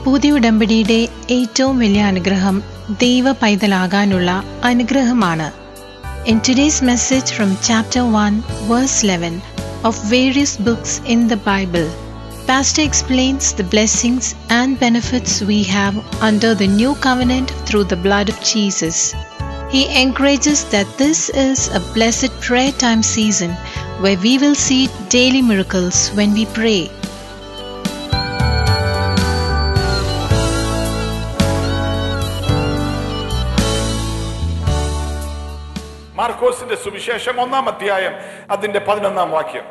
പുതിയ ഉടമ്പടിയുടെ ഏറ്റവും വലിയ അനുഗ്രഹം ദൈവ പൈതലാകാനുള്ള അനുഗ്രഹമാണ് In today's message from chapter 1, verse 11 of various books in the Bible, Pastor explains the blessings and benefits we have under the new covenant through the blood of Jesus. He encourages that this is a blessed prayer time season where we will see daily miracles when we pray. മാർക്കോസിന്റെ സുവിശേഷം ഒന്നാം അധ്യായം അതിന്റെ പതിനൊന്നാം വാക്യം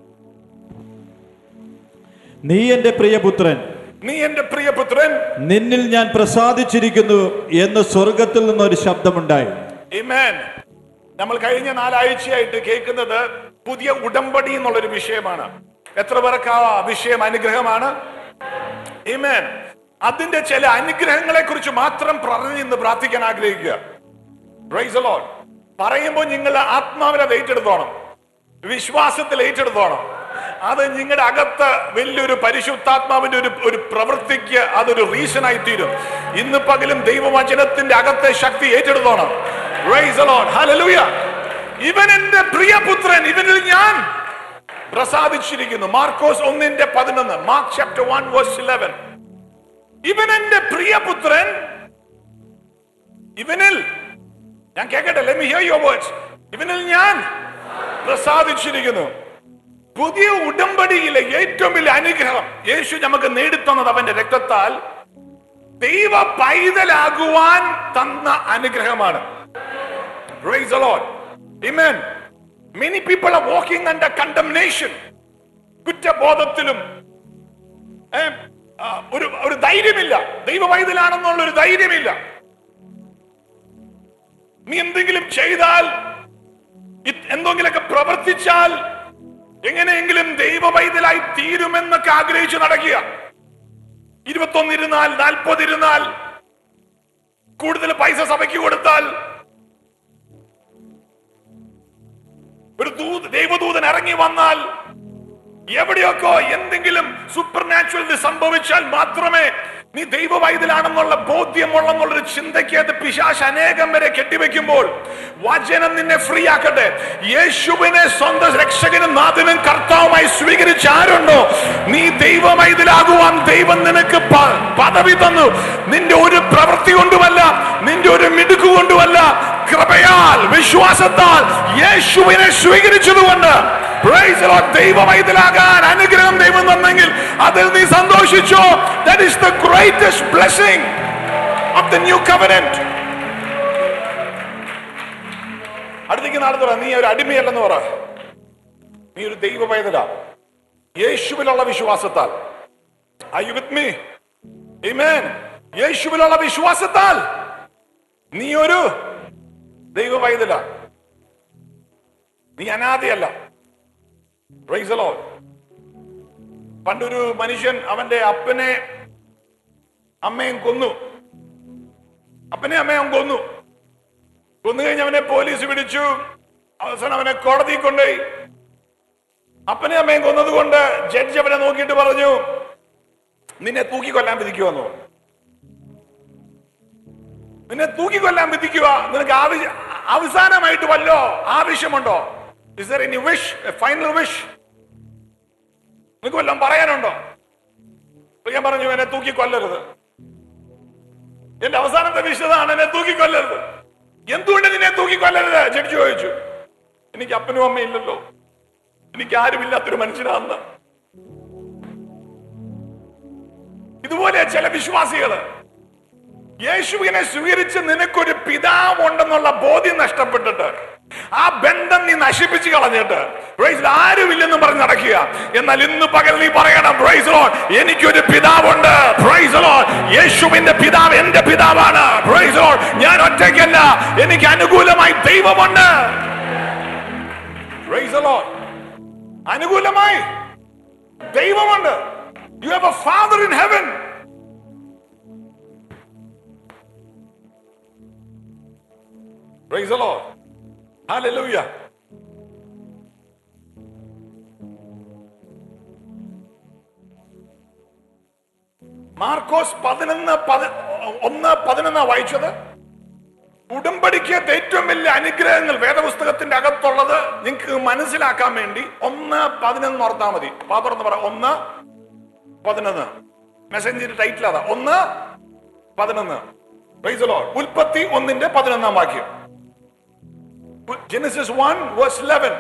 നീ എന്റെ പ്രിയപുത്രൻ നീ എന്റെ പ്രിയപുത്രൻ നിന്നിൽ ഞാൻ പ്രസാദിച്ചിരിക്കുന്നു എന്ന് സ്വർഗത്തിൽ നിന്നൊരു ശബ്ദമുണ്ടായി ഇമേൻ നമ്മൾ കഴിഞ്ഞ നാലാഴ്ചയായിട്ട് കേൾക്കുന്നത് പുതിയ ഉടമ്പടി എന്നുള്ളൊരു വിഷയമാണ് എത്ര പേർക്ക് ആ വിഷയം അനുഗ്രഹമാണ് ഇമേൻ അതിന്റെ ചില അനുഗ്രഹങ്ങളെ കുറിച്ച് മാത്രം പറഞ്ഞ് ഇന്ന് പ്രാർത്ഥിക്കാൻ ആഗ്രഹിക്കുക Praise the Lord. പറയുമ്പോൾ നിങ്ങൾ ആത്മാവിനെ അത് ഏറ്റെടുത്തോണം വിശ്വാസത്തിൽ ഏറ്റെടുത്തോണം അത് നിങ്ങളുടെ അകത്ത് വലിയൊരു പരിശുദ്ധാത്മാവിന്റെ ഒരു ഒരു പ്രവൃത്തിക്ക് അതൊരു റീസൺ ആയി തീരും ഇന്ന് പകലും ദൈവവചനത്തിന്റെ അകത്തെ ശക്തി ഏറ്റെടുത്തോണം Praise the Lord. Hallelujah. ഇവൻ എന്റെ പ്രിയപുത്രൻ ഇവനിൽ ഞാൻ പ്രസാദിച്ചിരിക്കുന്നു മാർക്കോസ് ഒന്നിന്റെ പതിനൊന്ന് Mark chapter one verse eleven ഇവൻ എന്റെ പ്രിയപുത്രൻ ഇവനിൽ ഞാൻ കേക്കട്ടെ let me hear your words ഇവനിൽ ഞാൻ പ്രസാദിച്ചിരിക്കുന്നു പുതിയ ഉടമ്പടിയിലെ ഏറ്റവും വലിയ അനുഗ്രഹം യേശു നമുക്ക് നേടിത്തന്നത് അവന്റെ രക്തത്താൽ ദൈവ പൈതലാകുവാൻ തന്ന അനുഗ്രഹമാണ് Praise the Lord. Amen. Many people are walking under condemnation. കുറ്റബോധത്തിലും ഏ, ആ, ഒരു ഒരു ധൈര്യമില്ല ദൈവ പൈതലാണെന്നുള്ള ഒരു ധൈര്യമില്ല നീ എന്തെങ്കിലും ചെയ്താൽ ഇത് എന്തെങ്കിലുമൊക്കെ പ്രവർത്തിച്ചാൽ എങ്ങനെയെങ്കിലും ദൈവ പൈതലായി തീരുമെന്നൊക്കെ ആഗ്രഹിച്ചു നടക്കുക ഇരുപത്തൊന്ന് ഇരുന്നാൽ നാൽപ്പത് ഇരുന്നാൽ കൂടുതൽ പൈസ സഭയ്ക്ക് കൊടുത്താൽ ഒരു ദൂത് ദൈവദൂതൻ ഇറങ്ങി വന്നാൽ എവിടെയൊക്കെ എന്തെങ്കിലും സൂപ്പർ നാച്ചുറൽ സംഭവിച്ചാൽ മാത്രമേ നീ ദൈവ വൈതലാണെന്നുള്ള ബോധ്യമുള്ളെന്നുള്ളൊരു ചിന്തയ്ക്കകത്ത് പിശാശ് അനേകം വരെ കെട്ടിവെക്കുമ്പോൾ വചനം നിന്നെ ഫ്രീ ആക്കട്ടെ യേശുവിനെ സ്വന്തം രക്ഷകനും നാഥനും കർത്താവുമായി സ്വീകരിച്ച ആരുണ്ടോ നീ ദൈവ വൈതലാകുവാൻ ദൈവം നിനക്ക് പ- പദവി തന്നു നിന്റെ ഒരു പ്രവൃത്തി കൊണ്ടുമല്ല നിന്റെ ഒരു മിടുക്ക് കൊണ്ടുമല്ല കൃപയാൽ വിശ്വാസത്താൽ യേശുവിനെ സ്വീകരിച്ചതുകൊണ്ട് Praise the Lord. ദൈവമൈതലാകാൻ അനുഗ്രഹം ദൈവം തന്നെങ്കിൽ അതിൽ നീ സന്തോഷിച്ചോ that is the greatest blessing of the new covenant അടുത്തേക്ക് നാളെ പറ നീ ഒരു അടിമയല്ലെന്ന് പറ നീ ഒരു ദൈവ പൈതല യേശുവിലുള്ള വിശ്വാസത്താൽ Are you with me? Amen. യേശുവിലുള്ള വിശ്വാസത്താൽ നീ ഒരു ദൈവ പൈതല നീ അനാഥയല്ല Praise the Lord. പണ്ടൊരു മനുഷ്യൻ അവന്റെ അപ്പനെ അമ്മയും കൊന്നു അപ്പനെ അമ്മയും അവൻ കൊന്നു കൊന്നു കഴിഞ്ഞ് അവനെ പോലീസ് പിടിച്ചു അവസാനം അവനെ കോടതി കൊണ്ടുപോയി അപ്പനെ അമ്മയും കൊന്നത് കൊണ്ട് ജഡ്ജ് അവനെ നോക്കിയിട്ട് പറഞ്ഞു നിന്നെ തൂക്കിക്കൊല്ലാൻ വിധിക്കുമെന്ന് പറഞ്ഞു നിന്നെ തൂക്കിക്കൊല്ലാൻ വിധിക്കുക നിനക്ക് ആവശ്യ അവസാനമായിട്ട് വല്ലോ ആവശ്യമുണ്ടോ is there any wish final wish നിനക്ക് വല്ലതും പറയാനുണ്ടോ അപ്പൊ ഞാൻ പറഞ്ഞു എന്നെ തൂക്കിക്കൊല്ലരുത് എന്റെ അവസാനത്തെ വിശദമാണ് എന്നെ തൂക്കിക്കൊല്ലരുത് എന്തുകൊണ്ട് നിന്നെ തൂക്കിക്കൊല്ലരുത് ജഡ്ജി ചോദിച്ചു എനിക്ക് അപ്പനും അമ്മയും ഇല്ലല്ലോ എനിക്ക് ആരുമില്ലാത്തൊരു മനുഷ്യനാന്ന് ഇതുപോലെ ചില വിശ്വാസികള് യേശുവിനെ സ്വീകരിച്ച് നിനക്കൊരു പിതാവുണ്ടെന്നുള്ള ബോധ്യം നഷ്ടപ്പെട്ടിട്ട് ആ ബന്ധം നീ നശിപ്പിച്ചു കളഞ്ഞിട്ട് Praise the Lord. ആരുമില്ലെന്ന് പറഞ്ഞ് നടക്കുക എന്നാൽ ഇന്ന് പകൽ നീ പറയണം Praise the Lord. എനിക്കൊരു പിതാവുണ്ട് Praise the Lord. യേശുവിന്റെ പിതാവ് എന്റെ പിതാവാണ് Praise the Lord. ഞാൻ ഒറ്റയ്ക്കല്ല എനിക്ക് അനുകൂലമായി ദൈവമുണ്ട് Praise the Lord. അനുകൂലമായി ദൈവമുണ്ട് you have a father in heaven Praise the Lord. Hallelujah. മാർക്കോസ് പതിനൊന്ന് പതി ഒന്ന് പതിനൊന്നാ വായിച്ചത് ഉടമ്പടിക്കകത്ത് ഏറ്റവും വലിയ അനുഗ്രഹങ്ങൾ വേദപുസ്തകത്തിന്റെ അകത്തുള്ളത് നിങ്ങൾക്ക് മനസ്സിലാക്കാൻ വേണ്ടി ഒന്ന് പതിനൊന്ന് ഓർത്താൽ മതി പാത്രന്ന് പറ ഒന്ന് പതിനൊന്ന് മെസ്സേജിന്റെ ടൈറ്റിൽ അതാ ഒന്ന് പതിനൊന്ന് Praise the Lord. ഉൽപ്പത്തി ഒന്നിന്റെ പതിനൊന്നാം വാക്യം ജെനസിസ് വൺ വേഴ്സ് ലെവൻ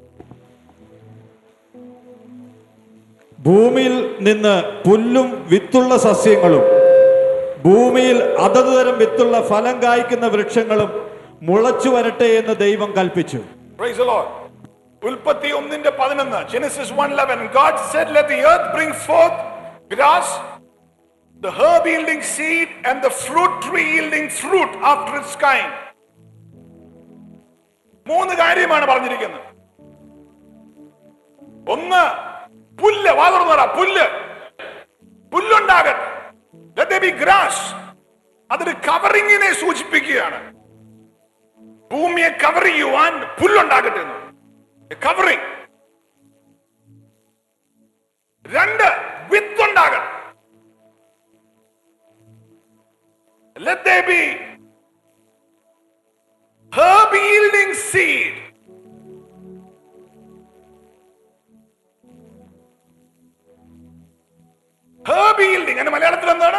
ഭൂമിയിൽ നിന്ന് പുല്ലും വിത്തുള്ള സസ്യങ്ങളും ഭൂമിയിൽ അതത് തരം വിത്തുള്ള ഫലം കായ്ക്കുന്ന വൃക്ഷങ്ങളും മുളച്ചു വരട്ടെ എന്ന് ദൈവം കൽപ്പിച്ചു Praise the Lord. ഉൽപ്പത്തി ഒന്നിന്റെ പതിനൊന്ന് Genesis one eleven God said let the earth bring forth grass the herb yielding seed and the fruit tree yielding fruit after its kind മൂന്ന് കാര്യമാണ് പറഞ്ഞിരിക്കുന്നത് ഒന്ന് പുല്ല് വാ തുറന്ന് പറ പുല്ല് പുല്ലുണ്ടാകട്ടെ Let there be grass അതൊരു കവറിങ്ങിനെ സൂചിപ്പിക്കുകയാണ് ഭൂമിയെ കവർ ചെയ്യുവാൻ പുല്ലുണ്ടാകട്ടെ എന്ന് കവറിങ് രണ്ട് വിത്തുണ്ടാകണം Let there be herb yielding seed. Herb yielding എന്റെ മലയാളത്തിൽ എന്താണ്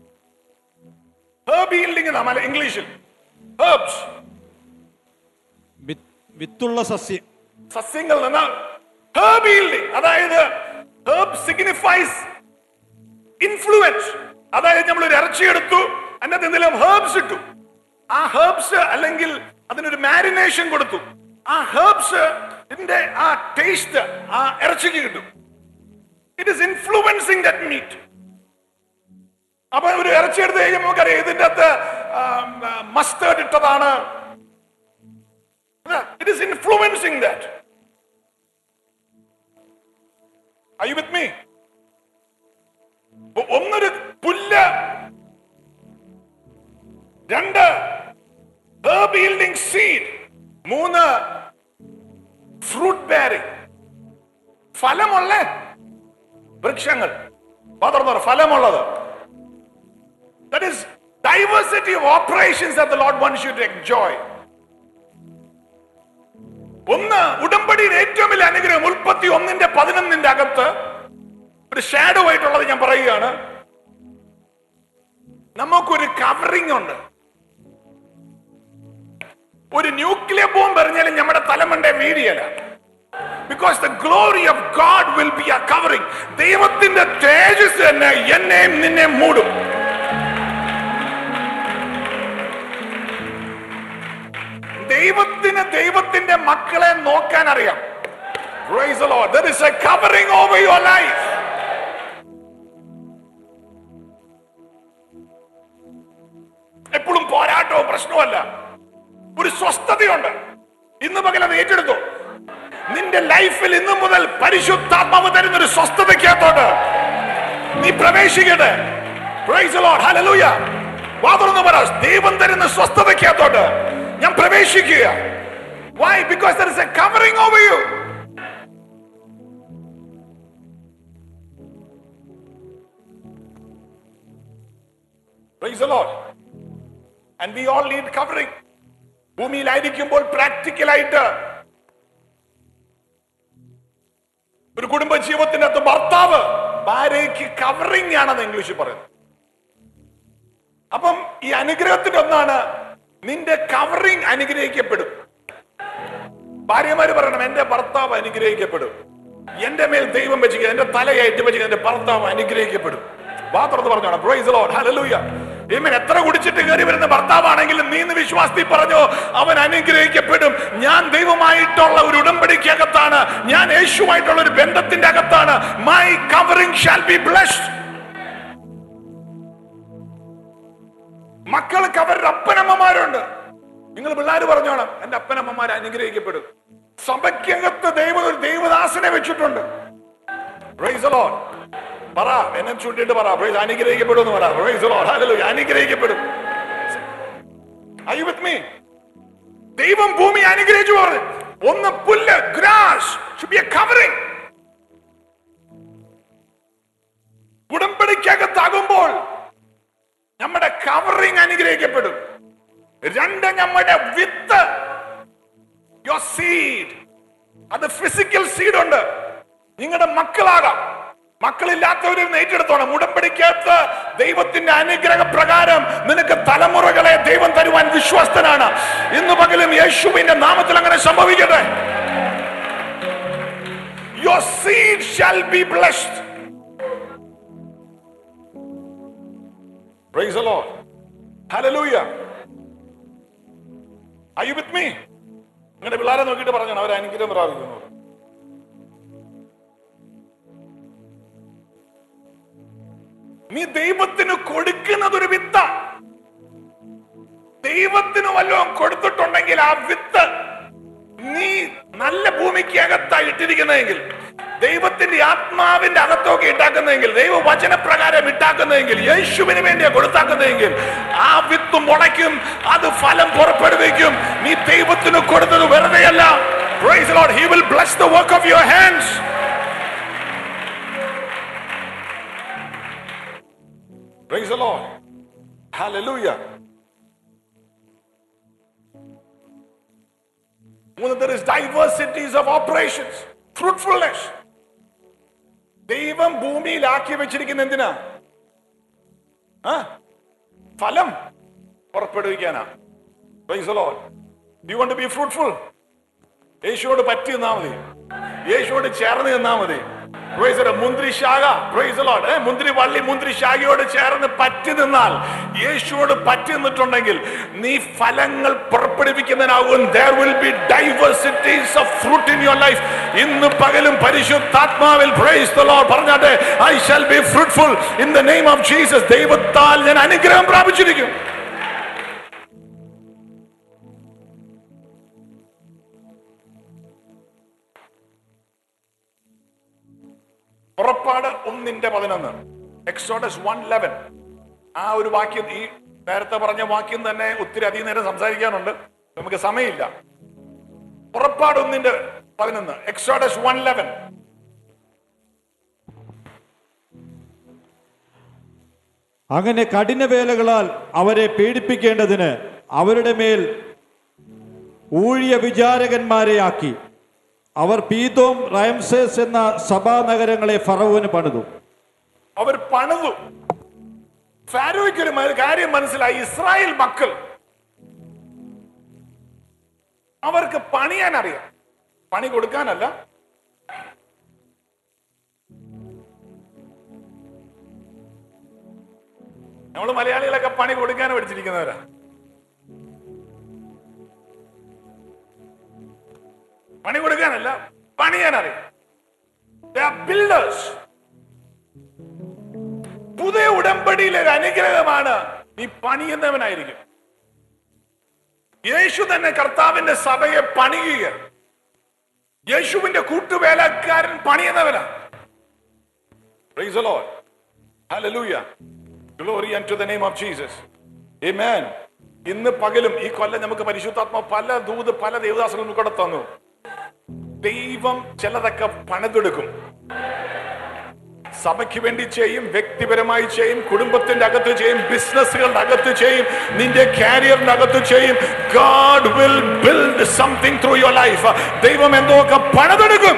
herb yielding എന്നാ മല ഇംഗ്ലീഷിൽ herbs വി- വിത്തുള്ള സസ്യം സസ്യങ്ങൾ നിന്ന് herb yielding അതായത് herb signifies ഇൻഫ്ലുവൻസ് അതായത് നമ്മൾ ഒരു ഇറച്ചി എടുത്തു അതിനകത്ത് എന്തെങ്കിലും ഹേർബ്സ് ഇട്ടു ആ ഹേർബ്സ് അല്ലെങ്കിൽ അതിനൊരു മാരിനേഷൻ കൊടുത്തു ആ ഹേർബ്സ് ഇതിന്റെ ആ ടേസ്റ്റ് ആ ഇറച്ചിക്ക് കിട്ടും it is influencing that meat അപ്പൊ ഒരു ഇറച്ചി എടുത്ത് കഴിയുമ്പോൾ നമുക്കറിയാം ഇതിന്റെ അകത്ത് മസ്റ്റേർഡ് ഇട്ടതാണ് it is influencing that Are you with me? ഒ- ഒന്നൊരു പുല്ല് രണ്ട് herb yielding seed മൂന്ന് ഫ്രൂട്ട് ബെയറിംഗ് ഫലമുള്ള വൃക്ഷങ്ങൾ പതർന്നവർ ഫലമുള്ളത് that is diversity of operations that the Lord wants you to enjoy ഒന്ന് ഉടമ്പടിയുടെ ഏറ്റവും വലിയ അനുഗ്രഹം ഉൽപ്പത്തി ഒന്നിന്റെ പതിനൊന്നിന്റെ അകത്ത് ഒരു ഷാഡോ ആയിട്ടുള്ളത് ഞാൻ പറയുകയാണ് നമുക്കൊരു കവറിംഗ് ഉണ്ട് ഒരു ന്യൂക്ലിയർ ബോംബ് എറിഞ്ഞാലും നമ്മുടെ തലമണ്ട വീടിയല്ല because the glory of God will be a covering ദൈവത്തിന്റെ തേജസ് തന്നെ എന്നെയും നിന്നെ മൂടും ദൈവത്തിന് ദൈവത്തിന്റെ മക്കളെ നോക്കാൻ അറിയാം Praise the Lord. There is a covering over your life. എപ്പോഴും പോരാട്ടവും പ്രശ്നമല്ല ഒരു സ്വസ്ഥതയുണ്ട് ഇന്ന് പകൽ അത് ഏറ്റെടുത്തു നിന്റെ ലൈഫിൽ ഇന്നു മുതൽ പരിശുദ്ധാത്മാവ് തരുന്ന ഒരു സ്വസ്ഥതയ്ക്കകത്തോട്ട് നീ പ്രവേശിക്കട്ടെ Praise the Lord. Hallelujah. വാ തുറന്ന് പറ ദൈവം തരുന്ന സ്വസ്ഥതയ്ക്കകത്തോട്ട് ഞാൻ പ്രവേശിക്കുക why because there is a covering over you Praise the Lord. And we all need covering. ഭൂമിയിലായിരിക്കുമ്പോൾ പ്രാക്ടിക്കലായിട്ട് ഒരു കുടുംബ ജീവിതത്തിന്റെ അകത്ത് ഭർത്താവ് ഭാര്യയ്ക്ക് കവറിംഗ് ആണെന്ന് ഇംഗ്ലീഷിൽ പറയുന്നത് അപ്പം ഈ അനുഗ്രഹത്തിന്റെ ഒന്നാണ് നിന്റെ കവറിംഗ് അനുഗ്രഹിക്കപ്പെടും ഭാര്യമാര് പറയണം എന്റെ ഭർത്താവ് അനുഗ്രഹിക്കപ്പെടും എന്റെ മേൽ ദൈവം വെച്ചിരിക്കുക എന്റെ തലയായിട്ട് വെച്ചിരിക്കുക എന്റെ ഭർത്താവ് അനുഗ്രഹിക്കപ്പെടും വാ തുറന്ന് പറഞ്ഞോണം പ്രൈസ് ലോഡ് ഹല്ലേലൂയ ഇവൻ എത്ര കുടിച്ചിട്ട് കയറി വരുന്ന ഭർത്താവാണെങ്കിലും നീ ഇന്ന് വിശ്വാസത്തിൽ പറഞ്ഞു അവൻ അനുഗ്രഹിക്കപ്പെടും ഞാൻ ദൈവമായിട്ടുള്ള ഒരു ഉടമ്പടിക്കകത്താണ് ഞാൻ യേശുവായിട്ടുള്ള ഒരു ബന്ധത്തിന്റെ അകത്താണ് my covering shall be blessed മക്കൾക്ക് അവരുടെ അപ്പനമ്മമാരുണ്ട് നിങ്ങൾ പിള്ളേർ പറഞ്ഞോണം എന്റെ അപ്പനമ്മമാർ അനുഗ്രഹിക്കപ്പെടും സഭയ്ക്കകത്ത് ദൈവം ഒരു ദൈവദാസനെ വെച്ചിട്ടുണ്ട് Praise the Lord. പറ എന്നെ ചൂണ്ടിട്ട് പറ Praise അനുഗ്രഹിക്കപ്പെടും എന്ന് പറ Praise the Lord. Hallelujah. അനുഗ്രഹിക്കപ്പെടും Are you with me? ദൈവം ഭൂമി അനുഗ്രഹിച്ചു പറഞ്ഞു ഒന്ന് പുല്ല് grass should be a covering ഉടമ്പടിക്കകത്താകുമ്പോൾ അനുഗ്രഹിക്കപ്പെടും രണ്ട് നമ്മുടെ വിത്ത് യുവർ സീഡ് അത് ഫിസിക്കൽ സീഡ് ഉണ്ട് നിങ്ങളുടെ മക്കളാകാം മക്കളില്ലാത്തവരും ഏറ്റെടുത്തോണം ഉടമ്പടിക്കകത്ത് ദൈവത്തിന്റെ അനുഗ്രഹ പ്രകാരം നിനക്ക് തലമുറകളെ ദൈവം തരുവാൻ വിശ്വസ്തനാണ് ഇന്ന് പകലും യേശുവിന്റെ നാമത്തിൽ അങ്ങനെ സംഭവിക്കട്ടെ Your seed shall be blessed. Praise the Lord. Hallelujah. Are you with me? നിങ്ങളുടെ പിള്ളേരെ നോക്കിയിട്ട് പറഞ്ഞാണ് അവർ അനുഗ്രഹം പ്രാപിക്കുന്നു നീ ദൈവത്തിന് കൊടുക്കുന്നത് ഒരു വിത്ത ദൈവത്തിന് വല്ലതും കൊടുത്തിട്ടുണ്ടെങ്കിൽ ആ വിത്ത് നീ നല്ല ഭൂമിക്ക് അകത്തായി ഇട്ടിരിക്കുന്നതെങ്കിൽ ദൈവത്തിന്റെ ആത്മാവിന്റെ അകത്തൊക്കെ ഇട്ടാക്കുന്നതെങ്കിൽ ദൈവ വചനപ്രകാരം ഇട്ടാക്കുന്നതെങ്കിൽ യേശുവിന് വേണ്ടിയാ കൊടുത്താക്കുന്നതെങ്കിൽ ആ വിത്ത് മുളയ്ക്കും അത് ഫലം പുറപ്പെടുവിക്കും നീ ദൈവത്തിന് കൊടുത്തത് വെറുതെയല്ല Praise the Lord. He will bless the work of your hands. Praise the Lord. Hallelujah. മൂന്ന് there is diversities of operations. Fruitfulness. ദൈവം ഭൂമിയിലാക്കി വെച്ചിരിക്കുന്ന എന്തിനാ ആ ഫലം പുറപ്പെടുവിക്കാനാ Praise the Lord. Do you want to be fruitful? യേശുവോട് പറ്റി നിന്നാ മതി യേശുവോട് ചേർന്ന് നിന്നാ മതി Praise the Lord. മുന്തിരി ശാഖ Praise the Lord. ഏ, മുന്തിരി വള്ളി മുന്തിരി ശാഖയോട് ചേർന്ന് പറ്റി നിന്നാൽ യേശുവോട് പറ്റി നിന്നിട്ടുണ്ടെങ്കിൽ നീ ഫലങ്ങൾ പുറപ്പെടുവിക്കുന്നതിനാകും there will be diversities of fruit in your life ഇന്ന് പകലും പരിശുദ്ധാത്മാവിൽ praise the Lord പറഞ്ഞാട്ടെ I shall be fruitful in the name of Jesus ദൈവത്താൽ ഞാൻ അനുഗ്രഹം പ്രാപിച്ചിരിക്കും പുറപ്പാട് ഒന്നിന്റെ പതിനൊന്ന് എക്സോഡസ് വൺ ലെവൻ ആ ഒരു വാക്യം ഈ നേരത്തെ പറഞ്ഞ വാക്യം തന്നെ ഒത്തിരി അധികം നേരം സംസാരിക്കാനുണ്ട് നമുക്ക് സമയമില്ല പുറപ്പാട് ഒന്നിന്റെ പതിനൊന്ന് എക്സോഡസ് വൺ ലെവൻ അങ്ങനെ കഠിനവേലകളാൽ അവരെ പീഡിപ്പിക്കേണ്ടതിന് അവരുടെ മേൽ ഊഴിയ വിചാരകന്മാരെ ആക്കി അവർ പീതോം റയംസേസ് എന്ന സഭാനഗരങ്ങളെ ഫറവോന് പണിതു അവർ പണിതു ഫാരോയ്ക്ക് ഒരു മ- കാര്യം മനസ്സിലായി ഇസ്രായേൽ മക്കൾ അവർക്ക് പണിയാൻ അറിയാം പണി കൊടുക്കാനല്ല നമ്മൾ മലയാളികളൊക്കെ പണി കൊടുക്കാൻ പഠിച്ചിരിക്കുന്നവരാ പണി കൊടുക്കാനല്ല പണിയാൻ അറിയാം ബിൽഡേഴ്സ് പുതിയ ഉടമ്പടിയിലെ ഒരു അനുഗ്രഹമാണ് നീ പണിയുന്നവനായിരിക്കും യേശു തന്നെ കർത്താവിന്റെ സഭയെ പണിയുക യേശുവിന്റെ കൂട്ടുവേലക്കാരൻ പണിയുന്നവനാ Praise the Lord. Hallelujah. Glory unto the name of Jesus. Amen. ഇന്ന് പകലും ഈ കൊല്ലം നമുക്ക് പരിശുദ്ധാത്മ പല ദൂത് പല ദേവദാസങ്ങളും കൂടെ തന്നു ദൈവം ചിലതൊക്കെ പണിതെടുക്കും സഭയ്ക്ക് വേണ്ടി ചെയ്യും വ്യക്തിപരമായി ചെയ്യും കുടുംബത്തിന്റെ അകത്ത് ചെയ്യും ബിസിനസ്സുകളുടെ അകത്ത് ചെയ്യും നിന്റെ കാരിയറിന്റെ അകത്ത് ചെയ്യും God will build something through your life ദൈവം എന്തോ ഒക്കെ പണിതെടുക്കും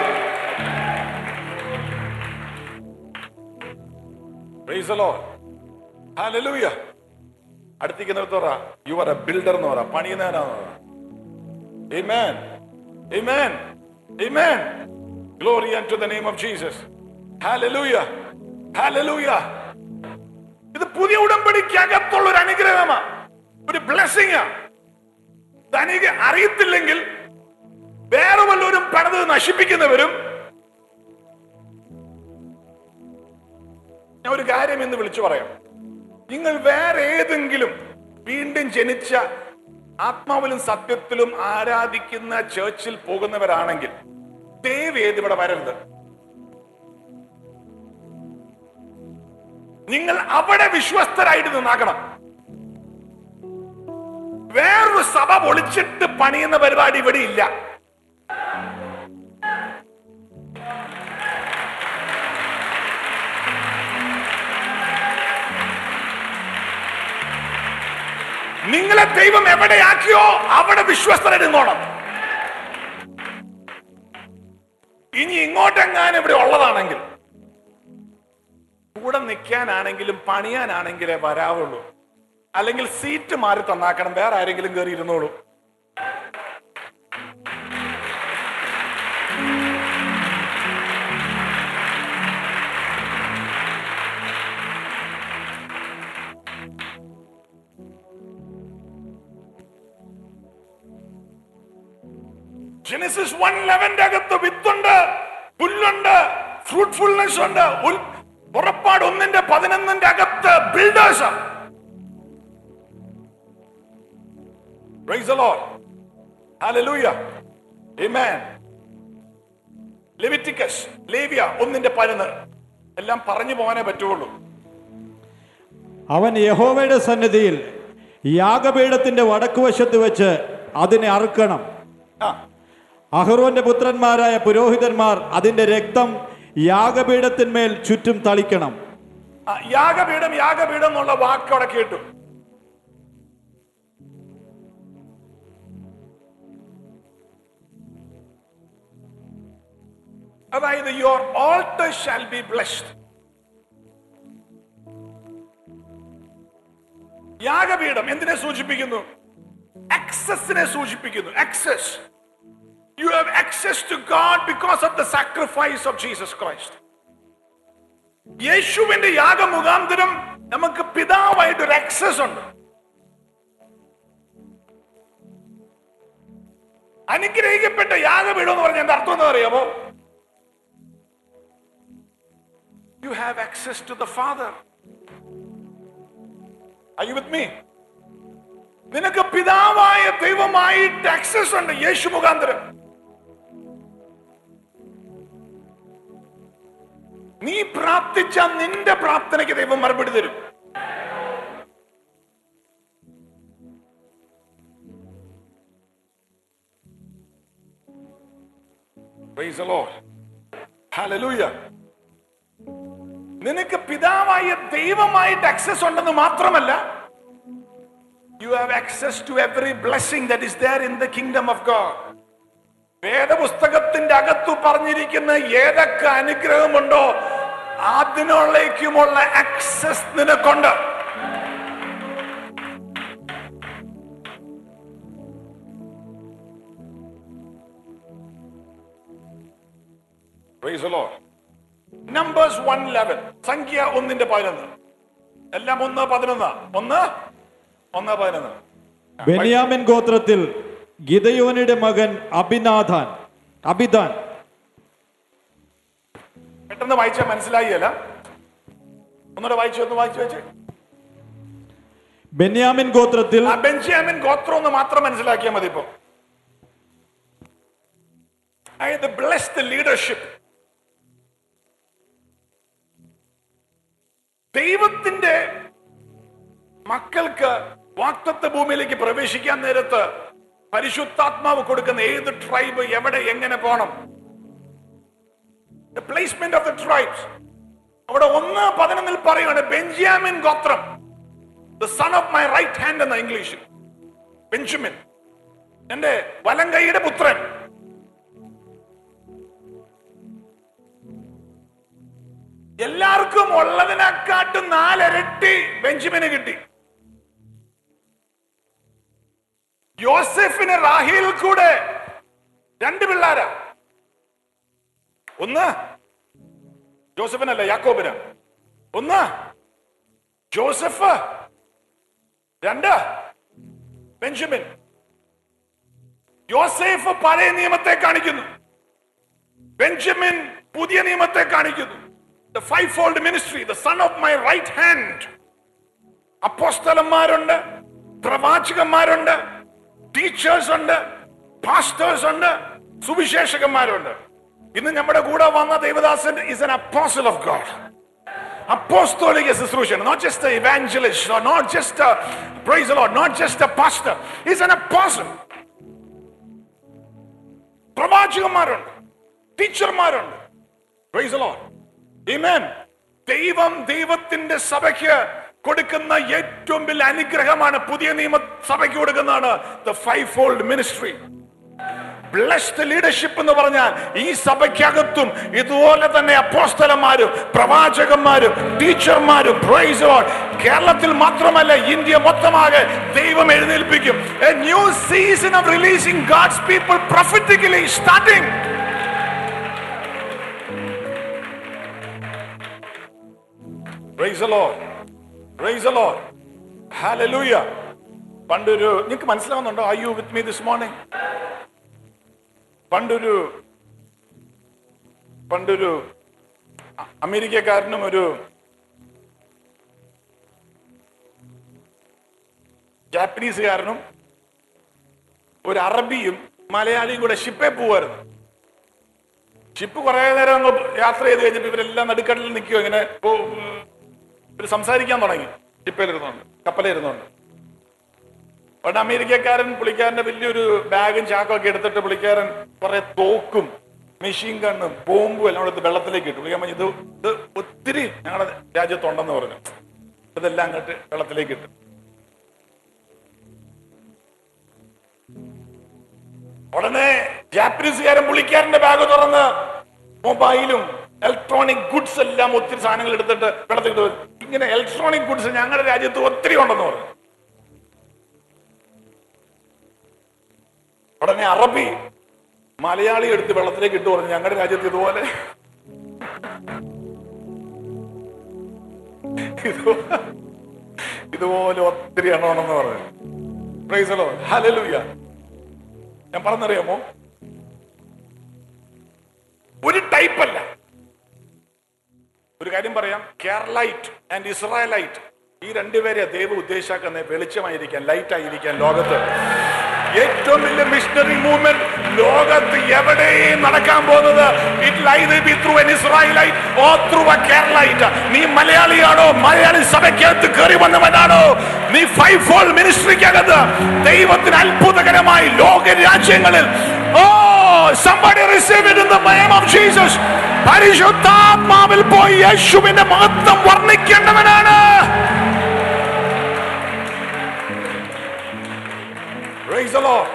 Praise the Lord. Hallelujah. അടുത്തേക്ക് നിർത്തോറ യു ആർ എ ബിൽഡർ എന്ന് പറ പണിയുന്നവനാന്ന് പറ Amen. Amen. Amen. Glory unto the name of Jesus. Hallelujah. Hallelujah. ഇത് പുതിയ ഉടമ്പടിക്കകത്തുള്ള ഒരു അനുഗ്രഹമാ ഒരു ബ്ലെസ്സിങ് തനിക അറിയത്തില്ലെങ്കിൽ വേറെ വല്ലവരും പണിത് നശിപ്പിക്കുന്നവരും ഞാൻ ഒരു കാര്യം എന്ന് വിളിച്ചു പറയാം നിങ്ങൾ വേറെ ഏതെങ്കിലും വീണ്ടും ജനിച്ച ആത്മാവിലും സത്യത്തിലും ആരാധിക്കുന്ന ചേർച്ചിൽ പോകുന്നവരാണെങ്കിൽ ദയവ് ചെയ്ത് ഇവിടെ വരരുത് നിങ്ങൾ അവിടെ വിശ്വസ്തരായിട്ട് നിന്നാക്കണം വേറൊരു സഭ പൊളിച്ചിട്ട് പണിയുന്ന പരിപാടി ഇവിടെ ഇല്ല നിങ്ങളെ ദൈവം എവിടെയാക്കിയോ അവിടെ വിശ്വസ്തരെടുങ്ങോണം ഇനി ഇങ്ങോട്ടെങ്ങാനും ഇവിടെ ഉള്ളതാണെങ്കിൽ കൂടെ നിൽക്കാനാണെങ്കിലും പണിയാനാണെങ്കിലേ വരാവുള്ളൂ അല്ലെങ്കിൽ സീറ്റ് മാറി തന്നാക്കണം വേറെ ആരെങ്കിലും കയറി ഇരുന്നോളൂ ജെനസിസ് വൺ ലെവന്റെ അകത്ത് വിത്തുണ്ട് പുല്ലുണ്ട് ഫ്രൂട്ട്ഫുൾനെസ് ഉണ്ട് ഉൽ- പുറപ്പാട് ഒന്നിന്റെ പതിനൊന്നിന്റെ അകത്ത് builders Praise the Lord. Hallelujah. Amen. Leviticus ലേവ്യ ഒന്നിന്റെ പതിനൊന്ന് എല്ലാം പറഞ്ഞു പോകാനേ പറ്റുള്ളൂ അവൻ യഹോവയുടെ സന്നിധിയിൽ യാഗപീഠത്തിന്റെ വടക്കുവശത്ത് വെച്ച് അതിനെ അറുക്കണം ആ അഹ്റോന്റെ പുത്രന്മാരായ പുരോഹിതന്മാർ അതിന്റെ രക്തം യാഗപീഠത്തിന്മേൽ ചുറ്റും തളിക്കണം ആ, യാഗപീഠം യാഗപീഠം എന്നുള്ള വാക്ക് അവിടെ കേട്ടു അതായത് your altar shall be blessed യാഗപീഠം എന്തിനെ സൂചിപ്പിക്കുന്നു ആക്സസിനെ സൂചിപ്പിക്കുന്നു access you have access to God because of the sacrifice of Jesus Christ യേശുവിന്റെ യാഗമുഖാന്തരം നമുക്ക് പിതാവായിട്ട് ഒരു ആക്സസ് ഉണ്ട് അനുഗ്രഹിക്കപ്പെട്ട യാഗപീഠം എന്ന് പറഞ്ഞ എന്താ അർത്ഥം എന്താ അറിയാമോ you have access to the father I with me നിനക്ക് പിതാവായ ദൈവമായിട്ട് ആക്സസ് ഉണ്ട് യേശു മുഖാന്തരം നീ പ്രാർത്ഥിച്ച നിന്റെ പ്രാർത്ഥനയ്ക്ക് ദൈവം മറുപടി തരും Praise the Lord. Hallelujah. നിനക്ക് പിതാവായ ദൈവമായിട്ട് ആക്സസ് ഉണ്ടെന്ന് മാത്രമല്ല you have access to every blessing that is there in the kingdom of God വേദപുസ്തകത്തിന്റെ അകത്തു പറഞ്ഞിരിക്കുന്ന ഏതൊക്കെ അനുഗ്രഹമുണ്ടോ അതിനുള്ളേക്കുമുള്ള ആക്സസ് നിനക്കുണ്ട് നമ്പേഴ്സ് വൺ ലെവൻ സംഖ്യ ഒന്നിന്റെ പതിനൊന്ന് എല്ലാം ഒന്ന് പതിനൊന്ന് ഒന്ന് ഒന്ന് പതിനൊന്ന് ബെന്യാമിൻ ഗോത്രത്തിൽ ഗിദയോനിയുടെ മകൻ അഭിനാഥാൻ അഭിദാൻ പെട്ടെന്ന് വായിച്ചാൽ മനസ്സിലായില്ല ഒന്നുകൂടെ വായിച്ചു ഒന്ന് വായിച്ചു വെച്ച് ബെന്യാമിൻ ഗോത്രത്തിൽ ആ ബെഞ്ചാമിൻ ഗോത്രം എന്ന് മാത്രം മനസ്സിലാക്കിയാൽ മതി ഇപ്പൊ അതായത് ബ്ലെസ് ദ ലീഡർഷിപ്പ് ദൈവത്തിന്റെ മക്കൾക്ക് വാക്തത്വ ഭൂമിയിലേക്ക് പ്രവേശിക്കാൻ നേരത്ത് പരിശുദ്ധാത്മാവ് കൊടുക്കുന്ന ഏത് ട്രൈബ് എവിടെ എങ്ങനെ പോണം പ്ലേസ്മെന്റ് ഓഫ് ദ ട്രൈബ്സ് അവിടെ ഒന്ന് പതിനൊന്നിൽ പറയുകയാണ് ബെഞ്ചാമിൻ ഗോത്രം the son of my right hand എന്ന ഇംഗ്ലീഷിൽ ബെഞ്ചമിൻ എന്റെ വലം കൈയുടെ പുത്രൻ എല്ലാവർക്കും ഉള്ളതിനെക്കാട്ടും നാലിരട്ടി ബെഞ്ചമിന് കിട്ടി യോസെഫിന് റാഹിയിൽ കൂടെ രണ്ട് പിള്ളാരാ ഒന്ന് ജോസഫിനല്ല യാക്കോബിന് ഒന്ന് ജോസഫ് രണ്ട് ബെഞ്ചമിൻ യോസേഫ് പഴയ നിയമത്തെ കാണിക്കുന്നു ബെഞ്ചമിൻ പുതിയ നിയമത്തെ കാണിക്കുന്നു the fivefold ministry the son of my right hand അപ്പോസ്തലന്മാരുണ്ട് പ്രവാചകന്മാരുണ്ട് ടീച്ചേഴ്സ് ഉണ്ട് പാസ്റ്റേഴ്സ് ഉണ്ട് സുവിശേഷകന്മാരുണ്ട് ഇന്ന് നമ്മുടെ കൂടെ വന്ന Devadasan is an apostle of God apostolic ശുശ്രൂഷയാണ് not just a evangelist or not just a praise the Lord not just a pastor he's an apostle പ്രവാചകന്മാരുണ്ട് ടീച്ചർമാരുണ്ട് പ്രൈസ് the Lord amen ദൈവം ദൈവത്തിന്റെ സഭയ്ക്ക് കൊടുക്കുന്ന ഏറ്റവും വലിയ അനുഗ്രഹമാണ് പുതിയ നിയമസഭയ്ക്ക് കൊടുക്കുന്നതാണ് the fivefold ministry blessed leadership എന്ന് പറഞ്ഞാൽ ഈ സഭയ്ക്കകത്തും ഇതുപോലെ തന്നെ അപ്പോസ്തലന്മാരും പ്രവാചകന്മാരും ടീച്ചർമാരും praise the Lord. കേരളത്തിൽ മാത്രമല്ല ഇന്ത്യ മൊത്തമാകെ ദൈവം എഴുന്നേൽപ്പിക്കും a new season of releasing God's people prophetically starting Praise the Lord. Praise the Lord. Hallelujah. പണ്ടൊരു നിങ്ങൾക്ക് മനസ്സിലാവുന്നുണ്ടോ I you with me this morning പണ്ടൊരു പണ്ടൊരു അ- അമേരിക്കക്കാരനും ഒരു ജാപ്പനീസുകാരനും ഒരു അറബിയും മലയാളിയും കൂടെ ഷിപ്പേ പോവായിരുന്നു ഷിപ്പ് കുറെ നേരം അങ്ങ് യാത്ര ചെയ്ത് കഴിഞ്ഞിട്ട് ഇവരെല്ലാം നടുക്കടലിൽ നിൽക്കുമോ ഇങ്ങനെ പോ- ഇവര് സംസാരിക്കാൻ തുടങ്ങി ഷിപ്പയിലിരുന്നുണ്ട് കപ്പലിരുന്നുണ്ട് അവിടെ അമേരിക്കക്കാരൻ പുള്ളിക്കാരന്റെ വലിയൊരു ബാഗും ചാക്കും ഒക്കെ എടുത്തിട്ട് പുള്ളിക്കാരൻ കുറെ തോക്കും മെഷീൻ ഗണ്ണും ബോംബും എല്ലാം എടുത്ത് വെള്ളത്തിലേക്ക് ഇട്ടു പുള്ളിക്കാൻ പറഞ്ഞു ഇത് ഇത് ഒത്തിരി ഞങ്ങളുടെ രാജ്യത്തുണ്ടെന്ന് പറഞ്ഞു ഇതെല്ലാം അങ്ങോട്ട് വെള്ളത്തിലേക്ക് ഇട്ടു ഉടനെ ജാപ്പനീസുകാരൻ പുള്ളിക്കാരന്റെ ബാഗ് തുറന്ന് മൊബൈലും ഇലക്ട്രോണിക് ഗുഡ്സ് എല്ലാം ഒത്തിരി സാധനങ്ങൾ എടുത്തിട്ട് വെള്ളത്തിൽ ഇട്ടു. ഇങ്ങനെ ഇലക്ട്രോണിക് ഗുഡ്സ് ഞങ്ങളുടെ രാജ്യത്ത് ഒത്തിരി ഉണ്ടെന്ന് പറഞ്ഞു ഉടനെ അറബി മലയാളി എടുത്ത് വെള്ളത്തിലേക്ക് ഇട്ട് പറഞ്ഞു ഞങ്ങളുടെ രാജ്യത്ത് ഇതുപോലെ ഇതുപോലെ ഇതുപോലെ ഒത്തിരി എണ്ണമാണെന്ന് പറഞ്ഞു പ്രൈസലോ ഹലലുയ ഞാൻ പറഞ്ഞറിയാമോ ഒരു ടൈപ്പ് അല്ല ഒരു കാര്യം പറയാം കേരളൈറ്റ് ആൻഡ് ഇസ്രായേലൈറ്റ് ഈ രണ്ടുപേരെ ദൈവം ഉദ്ദേശിക്കുന്ന വെളിച്ചമായിരിക്കാൻ ലൈറ്റ് ആയിരിക്കാൻ ലോകത്ത് ഏറ്റവും വലിയ മിഷണറി മൂവ്മെന്റ് ലോകത്ത് എവിടെയും നടക്കാൻ പോകുന്നത് it light be through an Israelite oh through a Keralite നീ മലയാളിയാണോ മലയാളി സഭയ്ക്കകത്ത് കയറി വന്നവനാണോ നീ ഫൈവ് ഫോൾ മിനിസ്ട്രിക്കകത്ത് ദൈവത്തിന് അത്ഭുതകരമായി ലോക രാജ്യങ്ങളിൽ ഓ somebody receive it in the name of Jesus പരിശുദ്ധാത്മാവിൽ പോയി യേശുവിന്റെ മഹത്വം വർണ്ണിക്കേണ്ടവനാണ് Praise the Lord.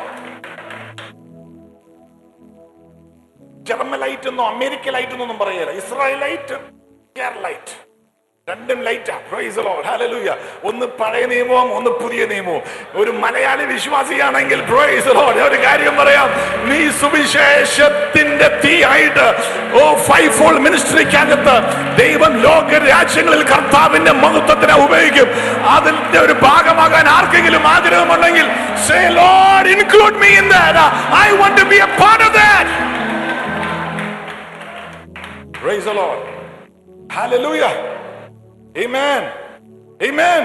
ജർമ്മലൈറ്റ് എന്നോ അമേരിക്കലൈറ്റ് എന്നൊന്നും പറയല ഇസ്രായേലൈറ്റ് കേരളൈറ്റ് രണ്ടും ലൈറ്റാ പ്രൈസ് ലോർഡ് ഹല്ലേലൂയ ഒന്ന് പഴയ നിയമവും ഒന്ന് പുതിയ നിയമവും ഒരു മലയാളി വിശ്വാസിയാണെങ്കിൽ പ്രൈസ് ലോർഡ് ഒരു കാര്യം പറയാം നീ സുവിശേഷത്തിന്റെ തീ ആയിട്ട് ഓ ഫൈവ് ഫോൾ മിനിസ്ട്രിക്കകത്ത് ദൈവം ലോക രാജ്യങ്ങളിൽ കർത്താവിന്റെ മഹത്വത്തിനെ ഉപയോഗിക്കും അതിന്റെ ഒരു ഭാഗമാകാൻ ആർക്കെങ്കിലും ആഗ്രഹമുണ്ടെങ്കിൽ say lord include me in that i want to be a part of that praise the lord hallelujah Amen. Amen.